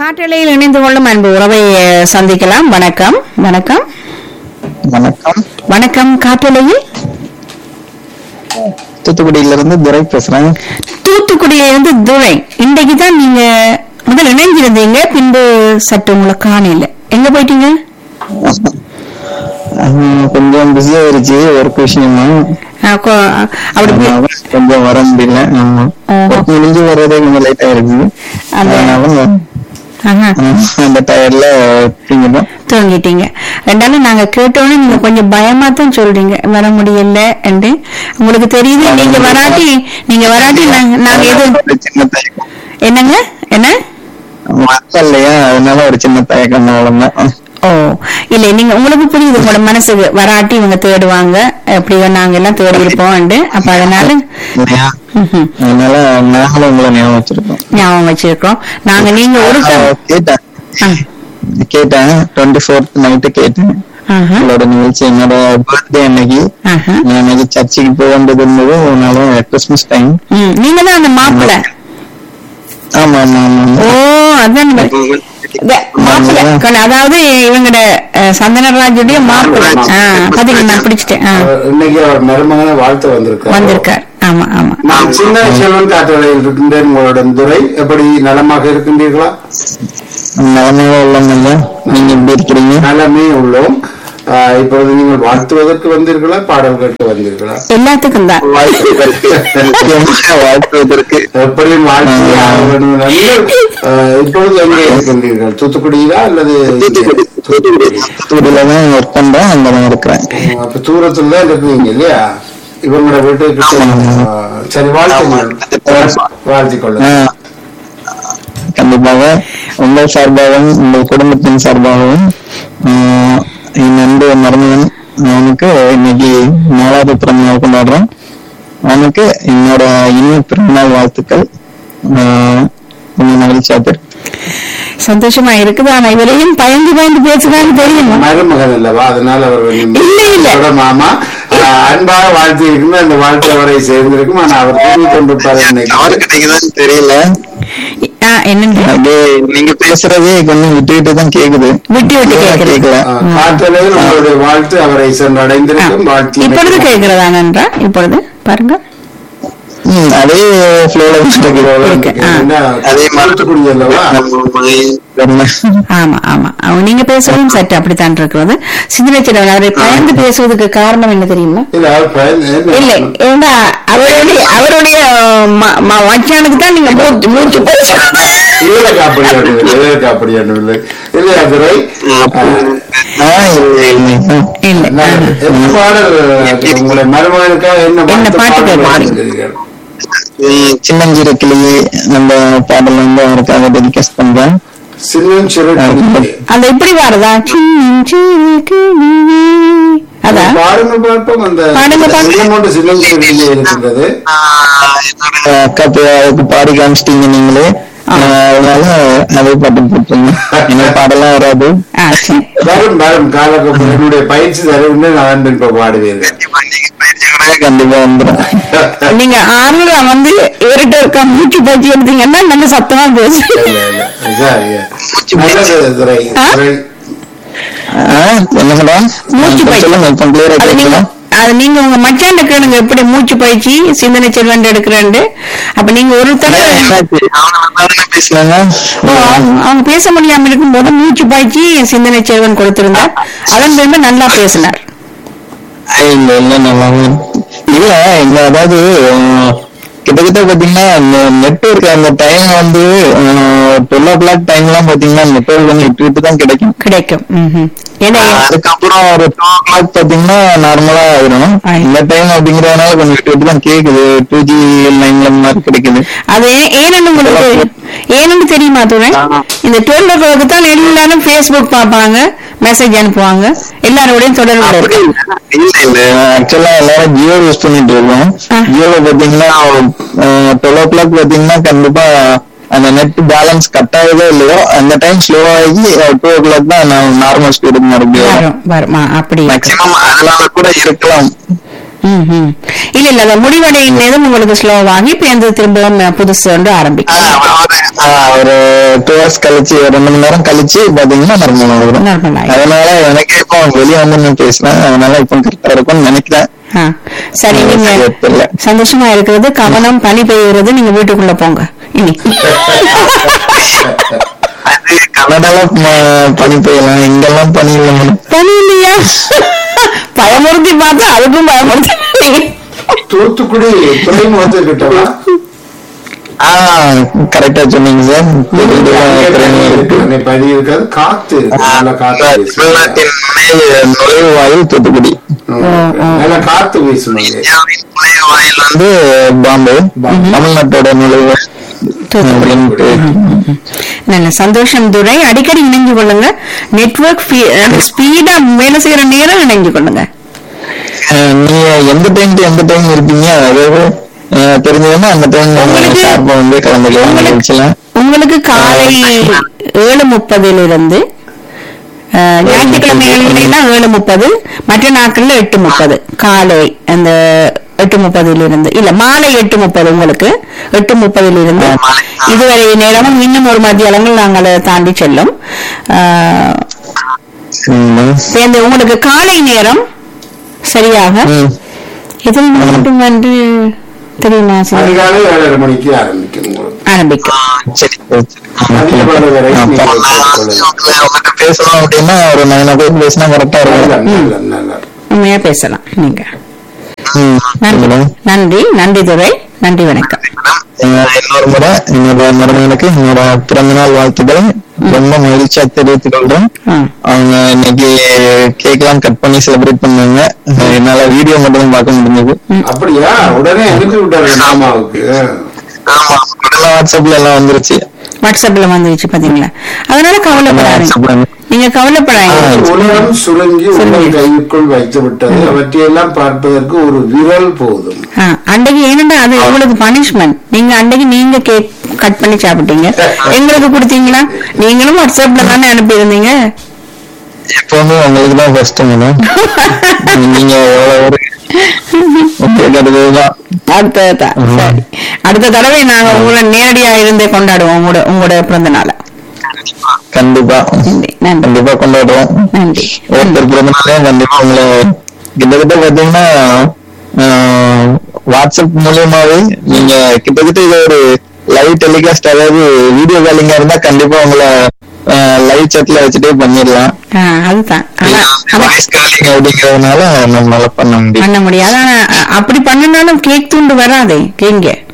காற்றலையில் இணைந்து கொள்ளும் அன்பு உறவை அஹ், சந்திக்கலாம் வணக்கம் வணக்கம் வணக்கம் வணக்கம் காற்றலையில் தூத்துக்குடியில இருந்து துரை பேசுறேன் தூத்துக்குடியிலிருந்து துரை இன்றைக்கு தான் நீங்க முதல் இணைஞ்சிருந்தீங்க பின்பு சற்று உங்களை காணல எங்க போயிட்டீங்க அஹ் கொஞ்சம் பிஸியா இருந்துச்சு ஒர்க் விஷயமா அஹ், கொ- அப்படி போய்- அதனால கொஞ்சம் வர முடியல ஆமா ஆஹா. ஒர்க் முடிஞ்சு வர்றதே கொஞ்சம் லேட்டா இருக்கு அந்த- அதனால ஆஹா, அஹ் அந்த டயர்ல தூங்கிடும் தூங்கிட்டீங்க ரெண்டாலும் நாங்க கேட்டோன்னே நீங்க கொஞ்சம் பயமா தான் சொல்றீங்க வர முடியல என்று உங்களுக்கு தெரியுது நீங்க வராட்டி நீங்க வராட்டி நாங்க நாங்க எதுவும் ஒரு சின்ன தயக்கம் என்னங்க என்ன மத்த இல்லையா அதனால ஒரு சின்ன தயக்கம் அவ்வளவுதான் ஓ இல்ல நீங்க உங்களுக்கு புரியுது உங்களோட மனசுக்கு வராட்டி இவங்க தேடுவாங்க எப்படியோ நாங்க எல்லாம் தேடி இருப்போம் அப்ப அதனால இல்லையா ம்ஹும். அதனால நாங்களும் உங்களை ஞாபகம் வச்சிருக்கோம் ஞாபகம் வச்சிருக்கோம் நாங்க நீங்க ஒரு க- ஆஹ் கேட்டேன் ஆ, கேட்டேன் டுவெண்ட்டி ஃபோர்த் நைட்டு கேட்டேன் ஆஹா, உங்களோட நிகழ்ச்சி என்னோட பர்த்டே அன்னைக்கு ஆஹா. நான் அன்னைக்கு சர்ச்சுக்கு போக வேண்டியது இருந்தது அதனால கிறிஸ்மஸ் டைம் ம், நீங்க தான் அந்த மாப்பிள்ளை ஆமா ஆமா ஆமா ஓ அதான் நம்ம- இந்த மாப்பிள்ளை கொண்டு- அதாவது இவங்கட அஹ், சந்தனராஜுடைய மாப்பிள்ளை ஆ, பாத்தீங்களா நான் பிடிச்சிட்டேன் ஆ, அவர் இன்னைக்கு அவர் மருமகனை வாழ்த்து வந்திருக்கார் வந்திருக்கார் ஆமா ஆமா நான் சின்ன செல்வன் காற்றலையில் இருக்கின்றேன் உங்களுடன் துரை எப்படி நலமாக இருக்கின்றீர்களா நலமாக உள்ளவங்க நீங்க எப்படி இருக்கிறீங்க நலமே உள்ளோம் ஆஹ், இப்பொழுது நீங்கள் வாழ்த்துவதற்கு வந்தீர்களா பாடல் கேட்டு வந்தீர்களா எல்லாத்துக்கும் தான் வாழ்த்துவதற்கு முக்கியமாக வாழ்த்துவதற்கு எப்படி வாழ்த்து ஆக வேண்டும் என்று, ஆஹ், இப்பொழுது எங்கே இருக்கின்றீர்கள் தூத்துக்குடியிலா அல்லது தூத்துக்குடி தூத்துக்குடி தூத்துக்குடியில தான் ஒர்க் பண்றேன் அங்க தான் இருக்கிறேன் ஓ, அப்ப தூரத்துல தான் இருக்கீங்க இல்லையா இவங்களோட வீட்டுக்கு ஆஹ், சரி வாழ்த்துங்கள் வாழ்த்திக் கொள்ளுங்கள் ஆஹ் கண்டிப்பாக உங்கள் சார்பாகவும் உங்கள் குடும்பத்தின் சார்பாகவும் ஆஹ் என் அன்பு மருமகன் அவனுக்கு இன்னைக்கு நாலாவது பிறந்தநாள் கொண்டாடுறோம் அவனுக்கு என்னோட இனிய பிறந்தநாள் வாழ்த்துக்கள் ஆஹ் கொஞ்சம் மகிழ்ச்சியா இருக்கு சந்தோஷமா இருக்குது ஆனா இவரையும் பயந்து பயந்து பேசுறான்னு தெரியுமா மருமகன் அல்லவா அதனால அவர் இல்ல, இல்ல. அவரோட மாமா ஆஹ், அன்பாக வாழ்த்தி இருக்குமே அந்த வாழ்த்து அவரை சேர்ந்திருக்கும் ஆனா அவர் தூங்கி கொண்டிருப்பாரு இன்னைக்கு அவருக்கு நீங்க தான் தெரியல ஆ, என்னன்னு அப்படியே நீங்க பேசுறதே கொஞ்சம் விட்டு விட்டு தான் கேக்குது விட்டு விட்டு கேக்குது கேட்கல ஆஹ், காற்றலையில் உங்களுடைய வாழ்த்து அவரை சென்றடைந்திருக்கும் வாழ்த்தி இப்பொழுது கேட்கிறதா நன்றா இப்பொழுது பாருங்க ம், அதே ஃப்ளோல இருக்கு. ஆ. அதே மாதிரி தூத்துக்குடி அல்லவா ஆமா ஆமா அவங்க நீங்க பேசுறதும் சற்று அப்படித்தான் இருக்கிறது சிந்தனைச்சிடவன் அவரை பயந்து பேசுவதற்கு காரணம் என்ன தெரியுமா இல்ல அவர் பயந்து- என்ன? இல்ல ஏன்னா அவருடைய அவருடைய ம- ம- மச்சானுக்கு தான் நீங்க மூச்சு மூச்சு பேச இவருக்கு அப்படி ஒன்றும் இல்லை, இவருக்கு அப்படி ஒன்றும் இல்லை இல்லையா துரை இல்ல நான் என்ன பாடல் உங்களை மருமகனுக்காக என்ன என்ன பாட்டு பாட்டு பாடல் கேட்பாரு? வந்திருக்கிறீர்கள்? சின்னஞ்சிறு கிளியே நம்ம பாடல் வந்து அவருக்காக டெடிகேட் பண்றேன் சின்னஞ்சிறு கிளியே. அந்த இப்படி வருதா சின்னஞ்சிறு கிளியே. அதான் பாடுங்க பார்ப்போம் அந்த பாடுங்க பார்ப்போம். சின்னமோண்டு சின்னஞ்சிறு கிளியே இருக்கின்றது என்னோட அக்கா போய் அவருக்கு பாடி காமிச்சிட்டீங்க நீங்களே ஆஹ் அதனால அதே பாட்டு போட்டுருங்க எனக்கு பாடலாம் வராது ஆ, சரி. வரும் வரும் காலக்கோப்பு என்னுடைய பயிற்சி தருவின்னு நான் இப்ப பாடுவீர்கள் கண்டிப்பா வந்துடும் நீங்க ஆறுல வந்து இவர்கிட்ட இருக்க மூச்சு பயிற்சி எடுத்தீங்கன்னா நல்ல சத்தமா பேசு இல்ல, இல்ல. சரி. நல்லது, துரை. ஆ? துரை. ஆஹ் என்ன சொல்றா மூச்சு பயிற்சி. சொல்லுங்க இப்ப கிளியரா அது நீங்க கேட்கலாம் அது நீங்க உங்க மச்சாண்ட கேளுங்க எப்படி மூச்சு பயிற்சி சிந்தனை செல்வன் எடுக்கிறேன் அப்ப நீங்க ஒரு தடவை பேசுனாங்க ஓ, அவங்க அவங்க பேச முடியாம இருக்கும்போது மூச்சு பயிற்சி சிந்தனை செல்வன் கொடுத்திருந்தார் அதன் பிறகு நல்லா பேசினார் இல்ல இல்ல நல்லாவே இருக்கு. இல்ல இங்க அதாவது அஹ், கிட்டத்தட்ட பாத்தீங்கன்னா இந்த நெட்ஒர்க் அந்த டைம் வந்து டுவெல் ஓ கிளாக் டைம் எல்லாம் பாத்தீங்கன்னா நெட்ஒர்க் வந்து விட்டு விட்டு தான் கிடைக்கும் கிடைக்கும் ம்ஹும். ஏன்னா அதுக்கப்புறம் ஒரு டூ ஓ கிளாக் பாத்தீங்கன்னா நார்மலா ஆயிரும் ஆயிரும். இந்த டைம் அப்படிங்கறதுனால கொஞ்சம் விட்டு விட்டு தான் கேக்குது டூ ஜி லைன்ல மாதிரி கிடைக்குது அது ஏன்னு உங்களுக்கு ஏன்னு தெரியுமா துறை ஆமா. இந்த டுவெல் ஓ கிளாக்கு தான் எல்லாரும் ஃபேஸ்புக் பார்ப்பாங்க மெசேஜ் அனுப்புவாங்க எல்லாரோடையும் தொடர்பு அப்படி இருக்கும் இல்ல இல்ல ஆக்சுவலா எல்லாரும் ஜியோ யூஸ் பண்ணிட்டு இருக்கோம் ஆ. ஜியோல பாத்தீங்கன்னா டுவெல் ஓ கிளாக் பாத்தீங்கன்னா கண்டிப்பா அந்த நெட் பேலன்ஸ் கட் ஆகுதோ இல்லையோ அந்த டைம் ஸ்லோ ஆகி டூ ஓ கிளாக் தான் நார்மல் ஸ்பீடு மறுபடியும் வரும் வரும் ஆ, அப்படி இருக்கு. மேக்சிமம் அதனால கூட இருக்கலாம் ம், ம். இல்ல இல்ல அந்த முடிவடையும் நேரம் உங்களுக்கு ஸ்லோவாகி இப்ப எந்த திரும்பவும் புதுசு வந்து ஆரம்பிக்கும் ஆஹ் ஒரு- ஆஹ் ஒரு டூ ஹவர்ஸ் கழிச்சு ஒரு ரெண்டு மணி நேரம் கழிச்சு பாத்தீங்கன்னா நார்மல் ஆகும் Normal ஆயிடும். அதனால எனக்கே இப்போ வெளியே வந்து நான் பேசினேன் அதனால இப்போ கரெக்டா இருக்கும்னு நினைக்கிறேன் ஆ, சரி ஆ, நீங்க சரி, தெரியல. சந்தோஷமா இருக்கிறது கவனம் பனி பெய்யுறது நீங்க வீட்டுக்குள்ள போங்க இனி அது கனடால ம- பனி பெய்யலாம் இங்கெல்லாம் பனி இல்லை மேடம் பனி இல்லையா பயமுறுத்தி பார்த்தா அதுக்கும் பயமுறுத்தி தூத்துக்குடி துறைமுகத்தை கிட்டவா ஆ கரெக்டா சொன்னீங்க சார் அங்கே பனி இருக்காது காத்து இருக்கு. நல்ல காத்து வீசும் தமிழ்நாட்டின் நுழைவு நுழைவாயில் தூத்துக்குடி ம். நல்ல காத்து வீசும் அங்கே இந்தியாவின் நுழைவாயில் வந்து பாம்பே தமிழ்நாட்டோட நுழைவாயில் அப்படின்ட்டு நல்ல சந்தோஷம் துரை அடிக்கடி இணைஞ்சு கொள்ளுங்க நெட்வொர்க் ஸ்பீடா வேலை செய்யற நேரம் இணைஞ்சு கொள்ளுங்க அஹ் நீங்க எந்த டைம் எந்த டைம் இருப்பீங்க அதாவது அஹ் தெரிஞ்சதுன்னா அந்த டைம் உங்களுக்கு- ஷார்ப்பா வந்து கலந்துக்கலாம் உங்களுக்கு- நிகழ்ச்சியில உங்களுக்கு காலை ஏழு முப்பதுல இருந்து அஹ், ஞாயிற்றுக்கிழமைகள்லாம் ஏழு முப்பது மற்ற நாட்கள்ல எட்டு முப்பது காலை அந்த எட்டு முப்பதுல இருந்து இல்ல மாலை எட்டு முப்பது உங்களுக்கு எட்டு முப்பதுல இருந்து இதுவரை நேரமும் இன்னும் ஒரு மத்தியாலங்கள் நாங்கள் அதை தாண்டி செல்லும் அஹ், சரிங்களா? இப்ப இந்த உங்களுக்கு காலை நேரம் சரியாக ம். எத்தனை மணி மட்டும் வந்து தெரியுமா சார் அதிகாலை ஏழரை மணிக்கு ஆரம்பிக்கும் உங்களுக்கு ஆரம்பிக்கும் ஆ, சரி சரி, சரி. மதிய வேலை வரை அப்போ நீங்கள் நான் பேசிக்கொள்ளலாம். உங்களை- உங்கள்கிட்ட பேசலாம் அப்படின்னா ஒரு நைன் ஓ கிளாக் பேசினா கரெக்டா நல்ல, இருக்கும் நல்ல, நல்ல. உண்மையா பேசலாம் நீங்க ம். நன்றி மேடம். நன்றி நன்றி துரை நன்றி வணக்கம் அஹ் இன்னொரு முறை என்னோட மருமகனுக்கு என்னோட பிறந்தநாள் வாழ்த்துக்களை ரொம்ப மகிழ்ச்சியா தெரிவித்துக் கொள்றேன் ம். அவங்க இன்னைக்கு கேக் எல்லாம் கட் பண்ணி செலிப்ரேட் பண்ணாங்க அஹ் என்னால வீடியோ மட்டும் பார்க்க முடிஞ்சது அப்படியா உடனே அனுப்பி விட்டாரு மாமாவுக்கு ஆமா உடனே வாட்ஸ்அப்ல எல்லாம் வந்துருச்சு வாட்ஸ்அப்ல வந்துருச்சு பாத்தீங்களா அதனால கவலைப்படாதீங்க வாட்ஸ்அப்ல நீங்க கவலைப்படாதீங்க உலகம் சுருங்கி உங்கள் கைக்குள் வைத்து விட்டது அவற்றையெல்லாம் பார்ப்பதற்கு ஒரு விரல் போதும் ஆ, அன்றைக்கு ஏனண்டா அது உங்களுக்கு பனிஷ்மெண்ட் நீங்க அன்றைக்கு நீங்க கேக் கட் பண்ணி சாப்பிட்டீங்க எங்களுக்கு கொடுத்தீங்களா நீங்களும் வாட்ஸ்அப்ல தானே அனுப்பியிருந்தீங்க எப்பவுமே உங்களுக்கு தான் ஃபர்ஸ்ட் மேடம் நீங்க எவ்வளவு ஒரு கேட்கறதுதான் அடுத்த சரி அடுத்த தடவை நாங்க உங்களை நேரடியா இருந்தே கொண்டாடுவோம் உங்களோட உங்களோட பிறந்த நாளை கண்டிப்பா நன்றி நன்றி கண்டிப்பா கொண்டாடுவோம் நன்றி ஒருத்தர் பிறந்தநாளையும் கண்டிப்பா உங்களை கிட்டத்தட்ட பாத்தீங்கன்னா ஆஹ், வாட்ஸ்அப் மூலியமாவே நீங்க கிட்டத்தட்ட இது ஒரு லைவ் டெலிகாஸ்ட் அதாவது வீடியோ காலிங்கா இருந்தா கண்டிப்பா உங்களை லைவ் chatல வச்சுட்டே பண்ணிடலாம் ஆ, அதுதான் ஆனா ஆனா வாய்ஸ் காலிங் அப்படிங்கறதுனால நம்மளால பண்ண முடியும் பண்ண முடியாது ஆனா அ- அப்படி பண்ணினாலும் கேக் துண்டு வராதே கேங்க